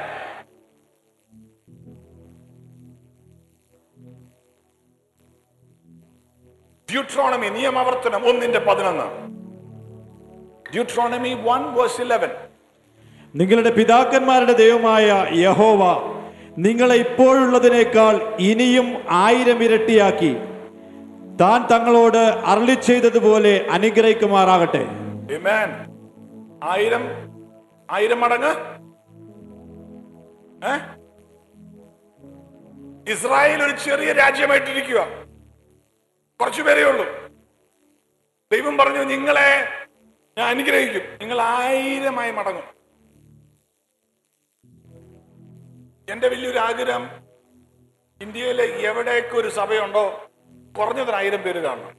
Deuteronomy നിയമാവർത്തനം ഒന്നിന്റെ പതിനൊന്ന് ഡ്യൂട്രോണമി വൺ വേഴ്സ് ഇലവൻ നിങ്ങളുടെ പിതാക്കന്മാരുടെ ദൈവമായ യഹോവ നിങ്ങളെ ഇപ്പോഴുള്ളതിനേക്കാൾ ഇനിയും ആയിരം ഇരട്ടിയാക്കി താൻ തങ്ങളോട് അരളി ചെയ്തതുപോലെ അനുഗ്രഹിക്കുമാറാകട്ടെ Amen. ആയിരം ആയിരം മടങ്ങ് ഏ? ഇസ്രായേൽ ഒരു ചെറിയ രാജ്യമായിട്ടിരിക്കുക കുറച്ചു പേരേ ഉള്ളൂ ദൈവം പറഞ്ഞു നിങ്ങളെ ഞാൻ അനുഗ്രഹിക്കും നിങ്ങൾ ആയിരമായി മടങ്ങും എന്റെ വലിയൊരു ആഗ്രഹം ഇന്ത്യയിലെ എവിടെയൊക്കെ ഒരു സഭയുണ്ടോ കുറഞ്ഞത് ആയിരം പേര് കാണണം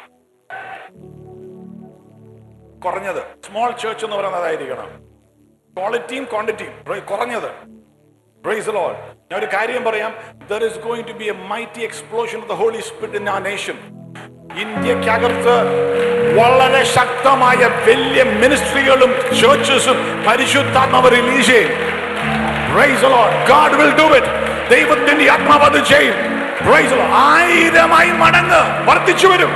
കുറഞ്ഞത് സ്മോൾ ചേർച്ച് എന്ന് പറയുന്നതായിരിക്കണം ക്വാളിറ്റിയും ക്വാണ്ടിറ്റിയും കുറഞ്ഞത് Praise the Lord. ഞാൻ ഒരു കാര്യം പറയാം there is going to be a mighty explosion of the Holy Spirit in a nation ഇന്ത്യക്കകത്ത് വളരെ ശക്തമായ വലിയ മിനിസ്ട്രികളും ചേർച്ചസും പരിശുദ്ധാത്മാവ് റിലീസ് ചെയ്യും Praise the Lord. God will do it. ദൈവത്തിന്റെ ആത്മാവ് അത് ചെയ്യും Praise the Lord. ആയിരമായി മടങ്ങ് വർദ്ധിച്ചു വരും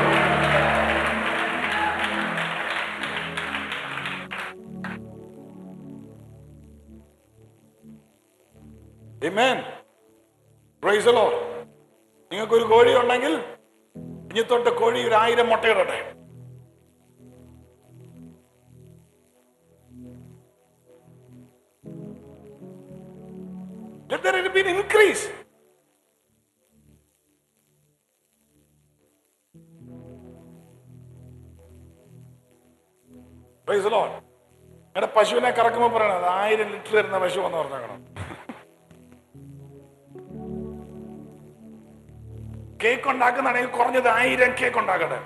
Amen. Praise the Lord. നിങ്ങൾക്ക് ഒരു കോഴി ഉണ്ടെങ്കിൽ ഇനി തൊട്ട് കോഴി ഒരു ആയിരം മുട്ടയിടട്ടെ Let there be an increase. Praise the Lord. എടാ പശുവിനെ കറക്കുമ്പോ പറയണത് ആയിരം ലിറ്റർ വരുന്ന പശു എന്ന് പറഞ്ഞേക്കണം കേക്ക് ഉണ്ടാക്കുന്നതാണെങ്കിൽ കുറഞ്ഞത് ആയിരം കേക്ക് ഉണ്ടാക്കട്ടെ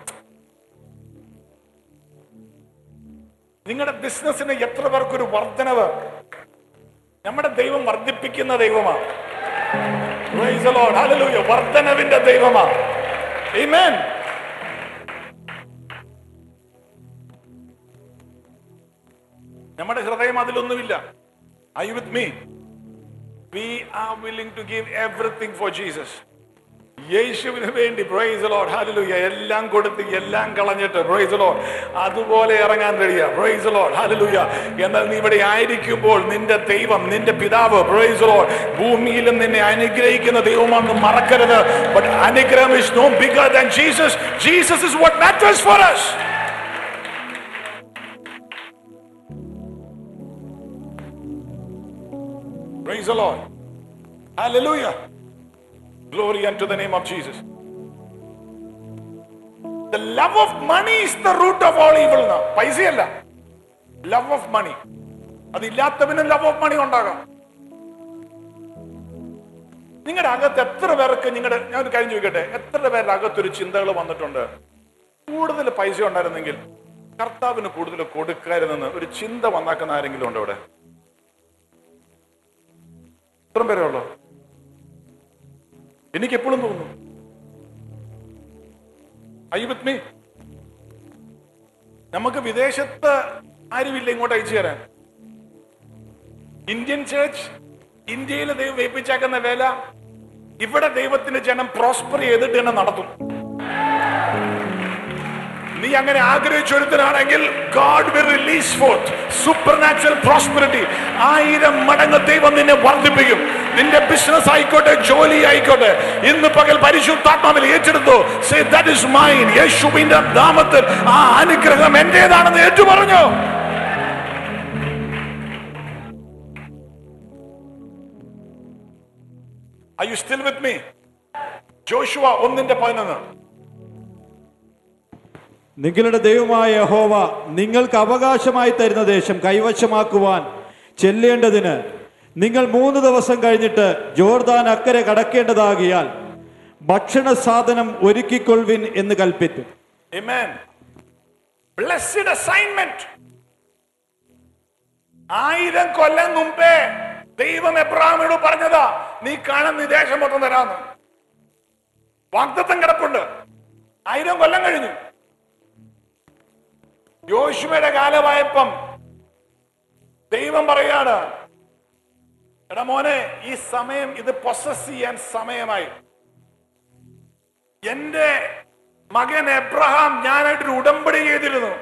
നിങ്ങളുടെ ബിസിനസ്സിന് എത്ര പേർക്കൊരു വർധനവ് നമ്മുടെ ദൈവം വർദ്ധിപ്പിക്കുന്ന ദൈവമാണ് Praise the Lord. Hallelujah. വർധനവിന്റെ ദൈവമാണ് Amen. നമ്മുടെ ഹൃദയം അതിലൊന്നുമില്ല I with me we are willing to give everything for Jesus യേശുവിന് വേണ്ടി പ്രൈസ് ലോഡ് ഹല്ലേലൂയ എല്ലാം കൊടുത്ത് എല്ലാം കളഞ്ഞിട്ട് പ്രൈസ് ലോഡ് അതുപോലെ ഇറങ്ങാൻ റെഡിയാ പ്രൈസ് ലോഡ് ഹല്ലേലൂയ എന്നാൽ നീ ഇവിടെ ആയിരിക്കുമ്പോൾ നിന്റെ ദൈവം നിന്റെ പിതാവ് പ്രൈസ് ലോഡ് ഭൂമിയിലും നിന്നെ അനുഗ്രഹിക്കുന്ന ദൈവമാണെന്ന് മറക്കരുത് ബട്ട് അനുഗ്രഹം is no bigger than Jesus Jesus is what matters for us Praise the Lord. Hallelujah. Glory unto the name of Jesus. The love of money is the root of all evil. now. പൈസയല്ല love of money അതില്ലാത്തവനും love of money ഉണ്ടാകാം നിങ്ങളുടെ അകത്ത് എത്ര പേർക്ക് നിങ്ങളുടെ ഞാൻ ഒരു കാര്യം ചോദിക്കട്ടെ എത്ര പേരുടെ അകത്തൊരു ചിന്തകൾ വന്നിട്ടുണ്ട് കൂടുതൽ പൈസ ഉണ്ടായിരുന്നെങ്കിൽ കർത്താവിന് കൂടുതൽ കൊടുക്കായിരുന്നെന്ന് ഒരു ചിന്ത വന്നാക്കുന്ന ആരെങ്കിലും ഉണ്ടോ ഇവിടെ ഇത്രയും പേരേ ഉള്ളൂ എനിക്ക് എപ്പോഴും തോന്നുന്നു ഐ വിത്ത് മീ നമുക്ക് വിദേശത്ത് ആരുമില്ല ഇങ്ങോട്ട് അയച്ചു തരാൻ ഇന്ത്യൻ ചേർച്ച് ഇന്ത്യയിൽ ദൈവം വേപ്പിച്ചാക്കുന്ന വേല ഇവിടെ ദൈവത്തിന്റെ ജനം പ്രോസ്പർ ചെയ്തിട്ട് തന്നെ നടത്തും നീ അങ്ങനെ ആഗ്രഹിച്ചൊരുത്തനാണെങ്കിൽ God will release forth supernatural prosperity ആയിരം മടങ്ങ് ദൈവം നിന്നെ വർദ്ധിപ്പിക്കും നിന്റെ ബിസിനസ് ആയിക്കോട്ടെ ജോലി ആയിക്കോട്ടെ ഇന്ന് പകൽ പരിശുദ്ധാത്മാവിൽ ഏറ്റെടുത്തു സേ ദാറ്റ് ഇസ് മൈൻ യേശുവിന്റെ നാമത്തിൽ ആ അനുഗ്രഹം എന്റേതാണെന്ന് ഏറ്റു പറഞ്ഞു Are you still with me? Joshua ഒന്നിന്റെ പതിനൊന്ന് നിങ്ങളുടെ ദൈവമായ യഹോവ നിങ്ങൾക്ക് അവകാശമായി തരുന്ന ദേശം കൈവശമാക്കുവാൻ ചെല്ലേണ്ടതിന് നിങ്ങൾ മൂന്ന് ദിവസം കഴിഞ്ഞിട്ട് ജോർദാൻ അക്കരെ കടക്കേണ്ടതാകിയാൽ ഭക്ഷണ സാധനം ഒരുക്കിക്കൊള്ളുവിൻ എന്ന് കൽപ്പിച്ചു Amen. Blessed assignment. ആയിരം കൊല്ലം മുമ്പേ ദൈവം എബ്രാഹിമിനോട് പറഞ്ഞതാ നീ കാണുന്ന ഈ ദേശം മൊത്തം തരാന്ന് വാഗ്ദത്തം കിടപ്പുണ്ട് ആയിരം കൊല്ലം കഴിഞ്ഞു യോശുവയുടെ കാലമായപ്പം ദൈവം പറയാണ് എടാ മോനെ ഈ സമയം ഇത് പൊസസ് ചെയ്യാൻ സമയമായി എന്റെ മകൻ എബ്രഹാം ഞാനായിട്ടൊരു ഉടമ്പടി ചെയ്തിരുന്നു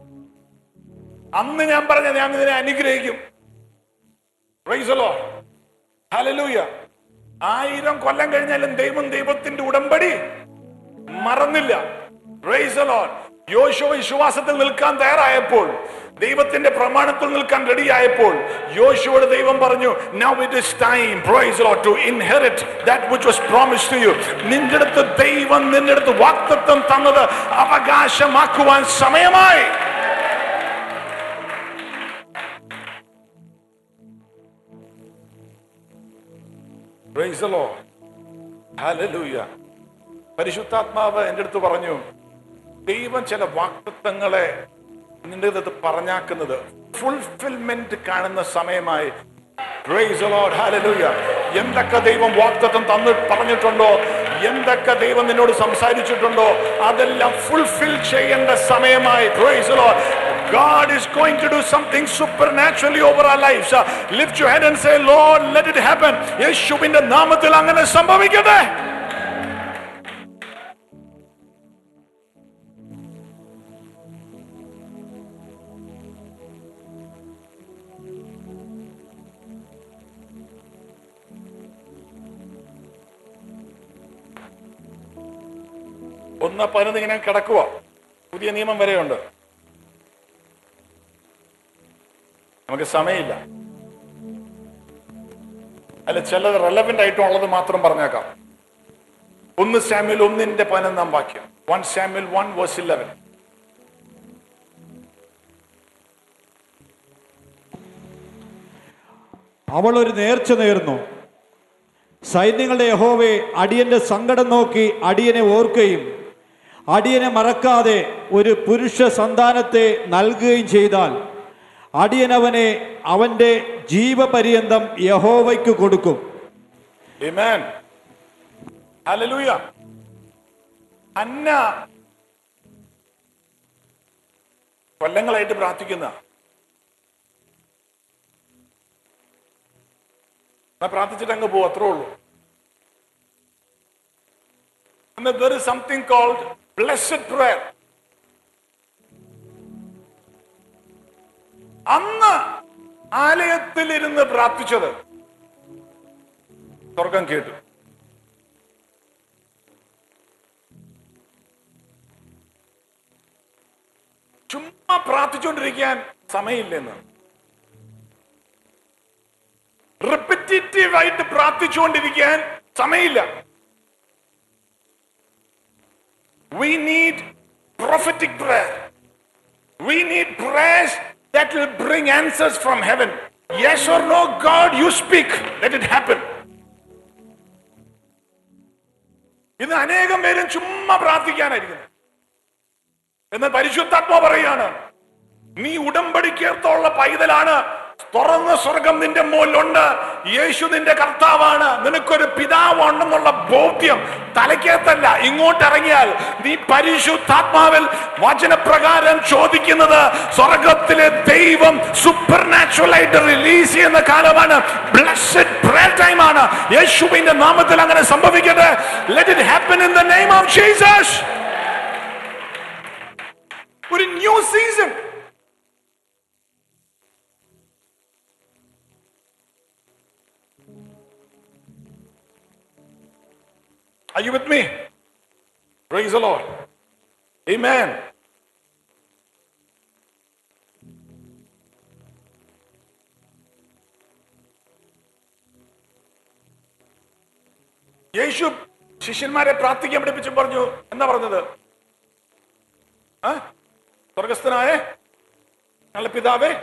അന്ന് ഞാൻ പറഞ്ഞ ഞാൻ ഇതിനെ അനുഗ്രഹിക്കും Praise the Lord. Hallelujah. ആയിരം കൊല്ലം കഴിഞ്ഞാലും ദൈവം ദൈവത്തിന്റെ ഉടമ്പടി മറന്നില്ല Praise the Lord. യോശുവ വിശ്വാസത്തിൽ നിൽക്കാൻ തയ്യാറായപ്പോൾ ദൈവത്തിന്റെ പ്രമാണത്തിൽ നിൽക്കാൻ റെഡിയായപ്പോൾ യോശുവോട് ദൈവം പറഞ്ഞു now it is time praise lot to inherit that which was promise to you നിന്റെ അടുത്ത് ദൈവം നിന്റെ അടുത്ത് വാക്തത്വം തന്നത് അവകാശമാക്കുവാൻ സമയമായി Praise the Lord. Hallelujah. പരിശുദ്ധാത്മാവ് എൻ്റെ അടുത്ത് പറഞ്ഞു ദൈവം ചില വാക്തത്വങ്ങളെ നിന്റെ അടുത്ത് പറഞ്ഞാക്കുന്നത് ഫുൾഫിൽമെന്റ് കാണുന്ന സമയമായി Praise the Lord. Hallelujah. എന്തൊക്കെ ദൈവം വാക്തത്വം തന്നു പറഞ്ഞിട്ടുണ്ടോ എന്തൊക്കെ ദൈവം നിന്നോട് സംസാരിച്ചിട്ടുണ്ടോ അതെല്ലാം ഫുൾഫിൽ ചെയ്യേണ്ട സമയമായി Praise the Lord. God is going to do something supernaturally over our lives. Uh, lift your head and say, Lord, let it happen. യേശുവിന്റെ നാമത്തിൽ അങ്ങനെ സംഭവിക്കട്ടെ ഒന്ന് പതിനൊന്ന് ഇങ്ങനെ കിടക്കുക പുതിയ നിയമം വരെയുണ്ട് നമുക്ക് സമയമില്ല അല്ല ചിലത് റെലവെന്റ് ആയിട്ടുള്ളത് മാത്രം പറഞ്ഞേക്കാം ഒന്ന് സാമ്യൽ ഒന്നിന്റെ പതിനൊന്നാം വാക്യം one Samuel one verse eleven അവൾ ഒരു നേർച്ച നേർന്നു സൈന്യങ്ങളുടെ യഹോവെ അടിയന്റെ സങ്കടം നോക്കി അടിയനെ ഓർക്കുകയും അടിയനെ മറക്കാതെ ഒരു പുരുഷ സന്താനത്തെ നൽകുകയും ചെയ്താൽ അടിയൻ അവനെ അവന്റെ ജീവപര്യന്തം യഹോവയ്ക്ക് കൊടുക്കും Amen. Hallelujah. അന്ന കൊല്ലങ്ങളായിട്ട് പ്രാർത്ഥിക്കുന്ന എന്നാ പ്രാർത്ഥിച്ചിട്ട് അങ്ങ് പോകും അത്രേ ഉള്ളൂ there is something called blessed prayer അന്ന് ആലയത്തിൽ ഇരുന്ന് പ്രാർത്ഥിച്ചത് സ്വർഗം കേട്ടു ചുമ്മാ പ്രാർത്ഥിച്ചുകൊണ്ടിരിക്കാൻ സമയമില്ലെന്ന് റിപ്പറ്റേറ്റീവ് ആയിട്ട് പ്രാർത്ഥിച്ചുകൊണ്ടിരിക്കാൻ സമയമില്ല we need prophetic prayer we need prayers that will bring answers from heaven yes or no god you speak let it happen ഇന്ന് അനേകം പേരും ചുമ്മാ പ്രാർത്ഥിക്കാനായിരിക്കുന്നു എന്നാൽ പരിശുദ്ധാത്മ പറയാണ് നീ ഉടമ്പടിക്കേർത്തുള്ള പൈതലാണ് തുറന്ന സ്വർഗം നിന്റെ മുകളിലുണ്ട് യേശു നിന്റെ കർത്താവാണ് നിനക്കൊരു പിതാവുണ്ടെന്നുള്ള ബോധ്യം തലയ്ക്കകത്തല്ല ഇങ്ങോട്ട് ഇറങ്ങിയാൽ നീ പരിശുദ്ധാത്മാവിൽ വചനപ്രകാരം ചോദിക്കുന്നത് സ്വർഗത്തിലെ ദൈവം സൂപ്പർ നാച്ചുറൽ ആയിട്ട് റിലീസ് ചെയ്യുന്ന കാലമാണ് ബ്ലസ്ഡ് പ്രയർ ടൈം ആണ് യേശുവിന്റെ നാമത്തിൽ അങ്ങനെ സംഭവിക്കട്ടെ let it happen in the name of Jesus ഒരു new season Are you with me? Praise the Lord. Amen. യേശു ശിഷ്യന്മാരെ പ്രാർത്ഥിക്കാൻ പഠിപ്പിച്ചും പറഞ്ഞു എന്താ പറഞ്ഞത് ആ സ്വർഗസ്ഥനായ നല്ല പിതാവേ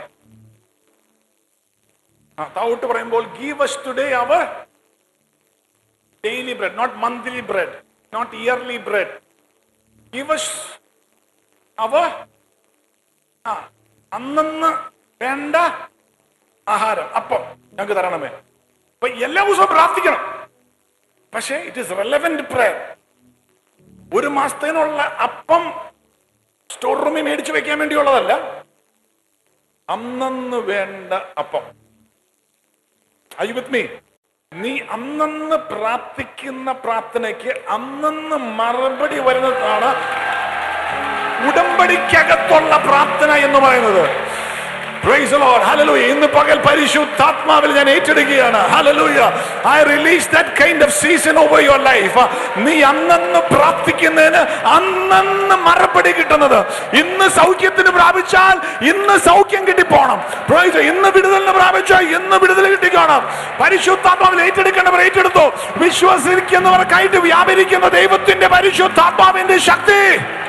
ആ താവോട്ട് പറയുമ്പോൾ give us today our daily bread not monthly bread not yearly bread give us our ആ അന്നന്ന് വേണ്ട ആഹാരം അപ്പം ഞങ്ങൾക്ക് തരണമേ അപ്പൊ എല്ലാ ദിവസവും പ്രാർത്ഥിക്കണം പക്ഷേ ഇറ്റ് ഇസ് റെലവെന്റ് പ്രയർ ഒരു മാസത്തേനുള്ള അപ്പം സ്റ്റോർ റൂമിൽ മേടിച്ചു വെക്കാൻ വേണ്ടിയുള്ളതല്ല അന്നന്ന് വേണ്ട അപ്പം ഐ വിത്ത് മീ നീ അന്നന്ന് പ്രാർത്ഥിക്കുന്ന പ്രാർത്ഥനയ്ക്ക് അന്നന്ന് മറുപടി വരുന്നതാണ് ഉടമ്പടിക്കകത്തുള്ള പ്രാർത്ഥന എന്ന് പറയുന്നത് Praise the Lord. Hallelujah. ഇന്ന് പകൽ പരിശുദ്ധാത്മാവിൽ ഞാൻ ഏറ്റെടുക്കുകയാണ് hallelujah I release that kind of season over your life നീ അന്നന്ന് പ്രാർത്ഥിക്കുന്നതിന് അന്നന്ന് മറുപടി കിട്ടുന്നത് ഇന്ന് സൗഖ്യത്തിന് പ്രാപിച്ചാൽ ഇന്ന് സൗഖ്യം കിട്ടിപ്പോണം Praise the- ഇന്ന് വിടുതലിന് പ്രാപിച്ചാൽ ഇന്ന് വിടുതൽ കിട്ടിക്കോണം പരിശുദ്ധാത്മാവിൽ ഏറ്റെടുക്കേണ്ടവർ ഏറ്റെടുത്തു വിശ്വസിക്കുന്നവർക്കായിട്ട് വ്യാപരിക്കുന്ന ദൈവത്തിന്റെ പരിശുദ്ധാത്മാവിന്റെ ശക്തി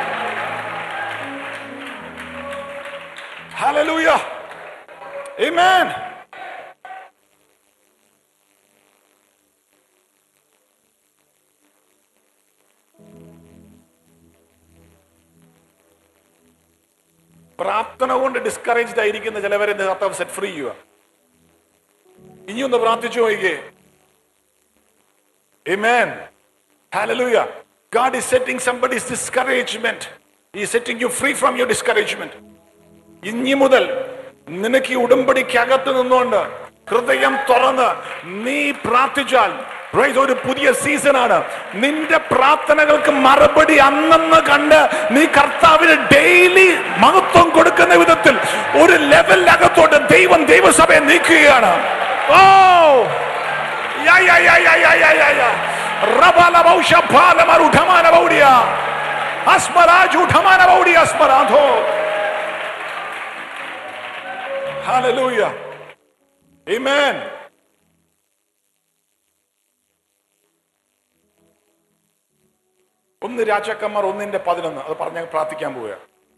Hallelujah. Amen. പ്രാർത്ഥന കൊണ്ട് ഡിസ്കറേജ്ഡ് ആയിരിക്കുന്ന ചിലവരെ കർത്താവ് സെറ്റ് ഫ്രീ ചെയ്യുക ഇനിയൊന്ന് പ്രാർത്ഥിച്ചു നോക്കിയേ Amen. Hallelujah. God is setting somebody's discouragement. He is setting you free from your discouragement. ഇനി മുതൽ നിനക്ക് ഈ ഉടമ്പടിക്കകത്ത് നിന്നുകൊണ്ട് ഹൃദയം തുറന്ന് നീ പ്രാർത്ഥിച്ചാൽ praise ഒരു പുതിയ സീസണാണ് നിന്റെ പ്രാർത്ഥനകൾക്ക് മറുപടി അന്നെന്ന് കണ്ട് നീ കർത്താവിന് ഡെയിലി മഹത്വം കൊടുക്കുന്ന വിധത്തിൽ ഒരു ലെവലിനകത്തോട്ട് ദൈവം ദൈവസഭയെ നീക്കുകയാണ് ഓ യാ യാ യാ യാ യാ യാ യാ യാ റബല ബൗഷ ഭാലമറു ഠമാന ബൗഡിയ അസ്മരാജു ഠമാന ബൗഡിയ അസ്മരാധോ Hallelujah. Amen. ഒന്ന് രാജാക്കന്മാർ ഒന്നിന്റെ പതിനൊന്ന് അത് പറഞ്ഞ് പ്രാർത്ഥിക്കാൻ പോവുക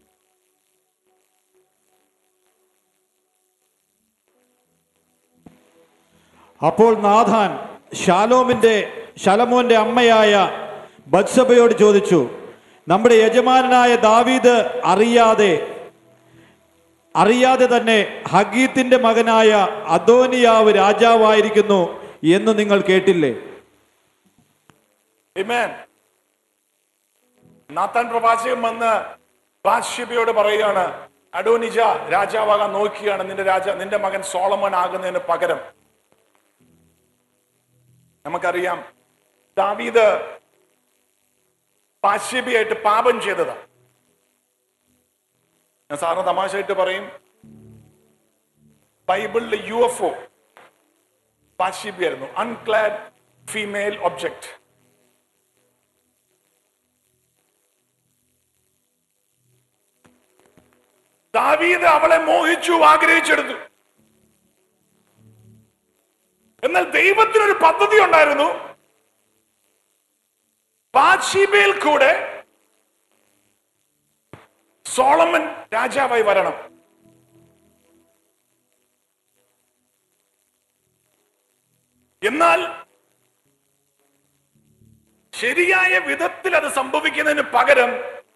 അപ്പോൾ നാഥാൻ ശാലോമിന്റെ ശലമോന്റെ അമ്മയായ ബത്സബയോട് ചോദിച്ചു നമ്മുടെ യജമാനായ ദാവീദ് അറിയാതെ അറിയാതെ തന്നെ ഹഗീത്തിന്റെ മകനായ അദോനിയാവ് രാജാവായിരിക്കുന്നു എന്ന് നിങ്ങൾ കേട്ടില്ലേ Amen. നാത്താൻ പ്രവാചകൻ വന്ന് ബാദ്ഷബയോട് പറയുകയാണ് അഡോനിജ രാജാവാകാൻ നോക്കിയാണ് നിന്റെ രാജ നിന്റെ മകൻ സോളമൻ ആകുന്നതിന് പകരം നമുക്കറിയാം ദാവീദ് ബാദ്ഷബയായിട്ട് പാപം ചെയ്തതാ ഞാൻ സാറിന് തമാശയായിട്ട് പറയും ബൈബിളിലെ യു എഫ് ഒ ബാദ്ഷബയായിരുന്നു അൺക്ലാഡ് ഫീമെയിൽ ഒബ്ജക്ട് ദാവീദ് അവളെ മോഹിച്ചു ആഗ്രഹിച്ചെടുത്തു എന്നാൽ ദൈവത്തിനൊരു പദ്ധതി ഉണ്ടായിരുന്നു ബാദ്ഷീബയിൽ കൂടെ സോളമൻ രാജാവായി വരണം എന്നാൽ ശരിയായ വിധത്തിൽ അത് സംഭവിക്കുന്നതിന് പകരം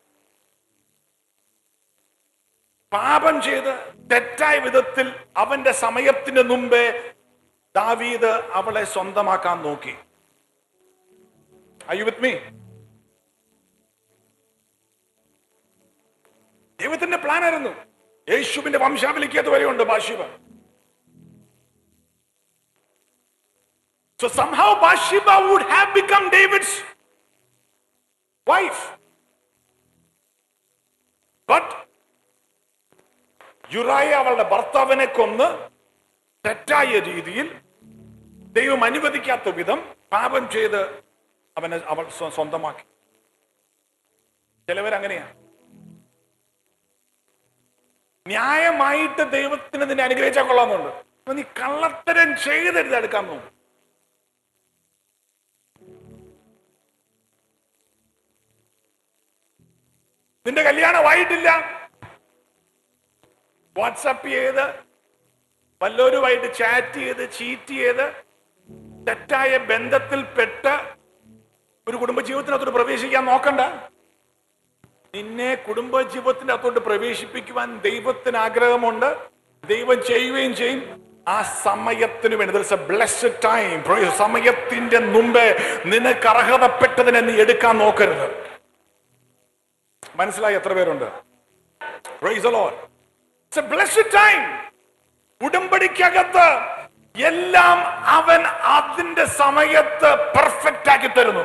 പാപം ചെയ്ത് തെറ്റായ വിധത്തിൽ അവന്റെ സമയത്തിന് മുമ്പേ ദാവീദ് അവളെ സ്വന്തമാക്കാൻ നോക്കി Are you with me? ദൈവത്തിന്റെ പ്ലാൻ ആയിരുന്നു യേശുവിന്റെ വംശാവലിക്ക് അത് വരെയുണ്ട് ബാഷിബ So somehow Bathsheba would have become David's wife. But യുറായ അവളുടെ ഭർത്താവിനെ കൊന്ന് തെറ്റായ രീതിയിൽ ദൈവം അനുവദിക്കാത്ത വിധം പാപം ചെയ്ത് അവനെ അവൾ സ്വ- സ്വന്തമാക്കി ചിലവരങ്ങനെയാ ന്യായമായിട്ട് ദൈവത്തിന് നിന്നെ അനുഗ്രഹിച്ചാൽ കൊള്ളാമെന്നുണ്ട് അപ്പൊ നീ കള്ളത്തരം ചെയ്തെടുത്ത് എടുക്കാൻ നോക്കും നിന്റെ കല്യാണമായിട്ടില്ല വാട്സപ്പ് ചെയ്ത് വല്ലവരുമായിട്ട് ചാറ്റ് ചെയ്ത് ചീറ്റ് ചെയ്ത് തെറ്റായ ബന്ധത്തിൽപ്പെട്ട് ഒരു കുടുംബജീവിതത്തിനകത്തോട്ട് പ്രവേശിക്കാൻ നോക്കണ്ട നിന്നെ കുടുംബജീവിതത്തിന്റെ അകത്തോട്ട് പ്രവേശിപ്പിക്കുവാൻ ദൈവത്തിന് ആഗ്രഹമുണ്ട് ദൈവം ചെയ്യുകയും ചെയ്യും ആ സമയത്തിന് വേണ്ടി ബ്ലസ്ഡ് ടൈം സമയത്തിന്റെ മുമ്പേ നിനക്ക് അർഹതപ്പെട്ടതിനെ നീ എടുക്കാൻ നോക്കരുത് മനസ്സിലായി എത്ര പേരുണ്ട് Praise the Lord. It's a blessed time. ഉടമ്പടിക്കകത്ത് എല്ലാം അവൻ അതിന്റെ സമയത്ത് പെർഫെക്റ്റ് ആക്കി തരുന്നു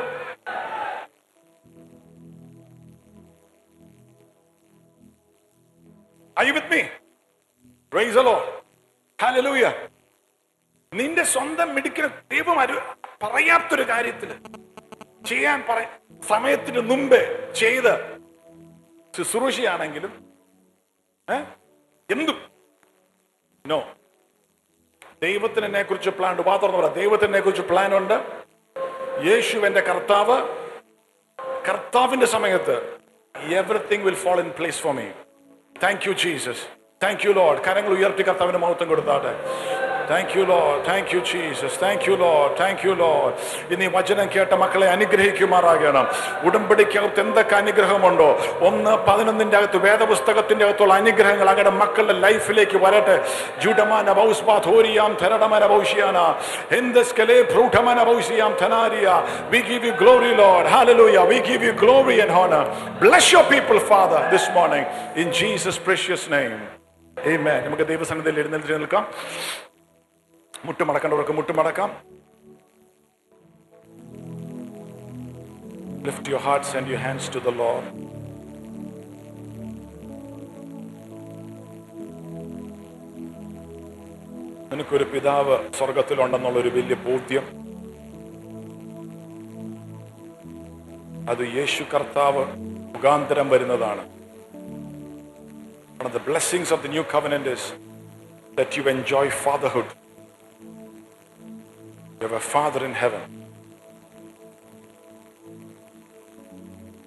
Are you with me? Praise the Lord. Hallelujah. നിന്റെ സ്വന്തം മിടുക്കിന് ദൈവം അരു പറയാത്തൊരു കാര്യത്തില് ചെയ്യാൻ പറ സമയത്തിന് മുമ്പേ ചെയ്ത് ശുശ്രൂഷയാണെങ്കിലും ഏ? എന്തും നോ ദൈവത്തിന് എന്നെ കുറിച്ച് പ്ലാൻ ഉണ്ട് പാത്രം പറ ദൈവത്തിന് എന്നെ കുറിച്ച് പ്ലാൻ ഉണ്ട് യേശു എന്റെ കർത്താവ് കർത്താവിന്റെ സമയത്ത് everything will fall in place for me thank you Jesus thank you Lord കരങ്ങൾ ഉയർത്തി കർത്താവിന്റെ മഹത്വം കൊടുത്താട്ടെ thank you Lord thank you Jesus thank you Lord thank you Lord ഇനി വചനം കേട്ട മക്കളെ അനുഗ്രഹിക്കുമാറാകണം ഉടമ്പടിക്കകത്ത് എന്തൊക്കെ അനുഗ്രഹമുണ്ടോ ഒന്ന് പതിനൊന്നിന്റെ അകത്ത് വേദപുസ്തകത്തിന്റെ അകത്തുള്ള അനുഗ്രഹങ്ങൾ അങ്ങയുടെ മക്കളുടെ ലൈഫിലേക്ക് വരട്ടെ ജുഡമാന ബൗസ്ബാധോരിയാം ധരടമന ബൗഷിയാന എന്തെസ്കലെ ഭ്രൂഢമന ബൗഷിയാം ധനാരിയ we give you glory lord hallelujah we give you glory and honor bless your people father this morning in jesus precious name amen നമുക്ക് ദൈവസന്നിധിയിൽ എഴുന്നേറ്റ് നിൽക്കാം മുട്ടുമടക്കേണ്ടവർക്ക് മുട്ടുമടക്കാം Lift your hearts and your hands to the Lord. നിനക്കൊരു പിതാവ് സ്വർഗത്തിലുണ്ടെന്നുള്ള ഒരു വലിയ ബോധ്യം അത് യേശു കർത്താവ് മുഖാന്തരം വരുന്നതാണ് One of the blessings of the new covenant is that you enjoy fatherhood. You have a father in heaven.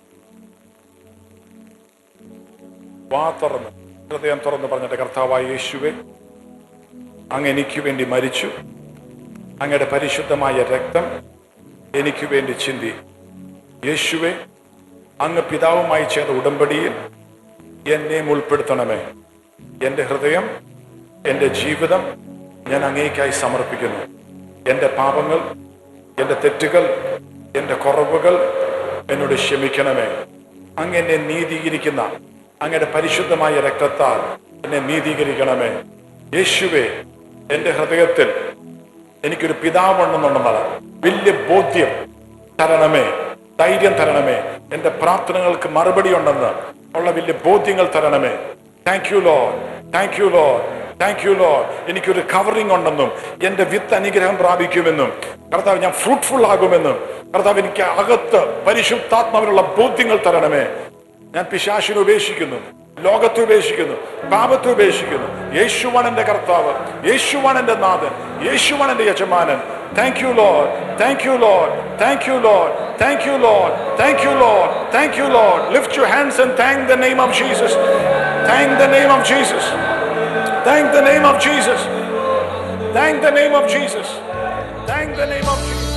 വാ തുറന്ന് ഹൃദയം തുറന്ന് പറഞ്ഞിട്ട് കർത്താവായ യേശുവെ അങ്ങ് എനിക്ക് വേണ്ടി മരിച്ചു അങ്ങയുടെ പരിശുദ്ധമായ രക്തം എനിക്ക് വേണ്ടി ചിന്തി യേശുവെ അങ്ങ് പിതാവുമായി ചെയ്ത ഉടമ്പടിയിൽ എന്നെയും ഉൾപ്പെടുത്തണമേ എൻ്റെ ഹൃദയം എൻ്റെ ജീവിതം ഞാൻ അങ്ങേക്കായി സമർപ്പിക്കുന്നു എൻ്റെ പാപങ്ങൾ എൻ്റെ തെറ്റുകൾ എൻ്റെ കുറവുകൾ എന്നോട് ക്ഷമിക്കണമേ അങ്ങ് എന്നെ നീതീകരിക്കുന്ന അങ്ങയുടെ പരിശുദ്ധമായ രക്തത്താൽ എന്നെ നീതീകരിക്കണമേ യേശുവെ എൻ്റെ ഹൃദയത്തിൽ എനിക്കൊരു പിതാവുണ്ടെന്നുണ്ടെന്നുള്ള വലിയ ബോധ്യം തരണമേ ധൈര്യം തരണമേ എന്റെ പ്രാർത്ഥനകൾക്ക് മറുപടി ഉണ്ടെന്ന് ഉള്ള വലിയ ബോധ്യങ്ങൾ തരണമേ thank you Lord thank you Lord thank you Lord എനിക്കൊരു കവറിംഗ് ഉണ്ടെന്നും എന്റെ വിത്ത് അനുഗ്രഹം പ്രാപിക്കുമെന്നും കർത്താവ് ഞാൻ ഫ്രൂട്ട്ഫുൾ ആകുമെന്നും കർത്താവ് എനിക്ക് അകത്ത് പരിശുദ്ധാത്മാവിനുള്ള ബോധ്യങ്ങൾ തരണമേ ഞാൻ പിശാശിനെ ഉപേക്ഷിക്കുന്നു ലോകത്തെ ഉപേക്ഷിക്കുന്നു പാപത്തെ ഉപേക്ഷിക്കുന്നു യേശുവാണ് എന്റെ കർത്താവ് യേശുവാണ് എന്റെ നാഥൻ യേശുവാണ് എന്റെ യജമാനൻ thank you Lord thank you Lord thank you Lord thank you Lord thank you Lord thank you Lord lift you hands and thank the name of Jesus thank the name of Jesus thank the name of Jesus thank the name of Jesus thank the name of Jesus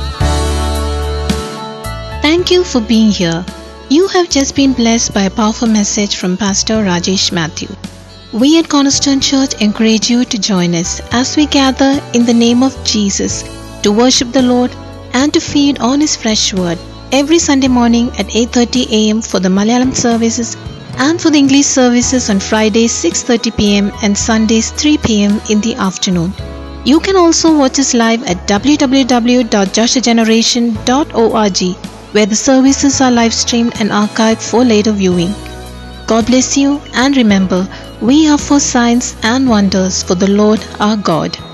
Thank you for being here. You have just been blessed by a powerful message from Pastor Rajesh Matthew. We at Cornerstone Church encourage you to join us as we gather in the name of Jesus to worship the Lord and to feed on his fresh word every Sunday morning at 8:30 a.m. for the Malayalam services and for the English services on Fridays 6:30 p.m. and Sundays 3 p.m. in the afternoon. You can also watch us live at www.joshageneration.org where the services are live streamed and archived for later viewing. God bless you and remember, we are for signs and wonders for the Lord our God.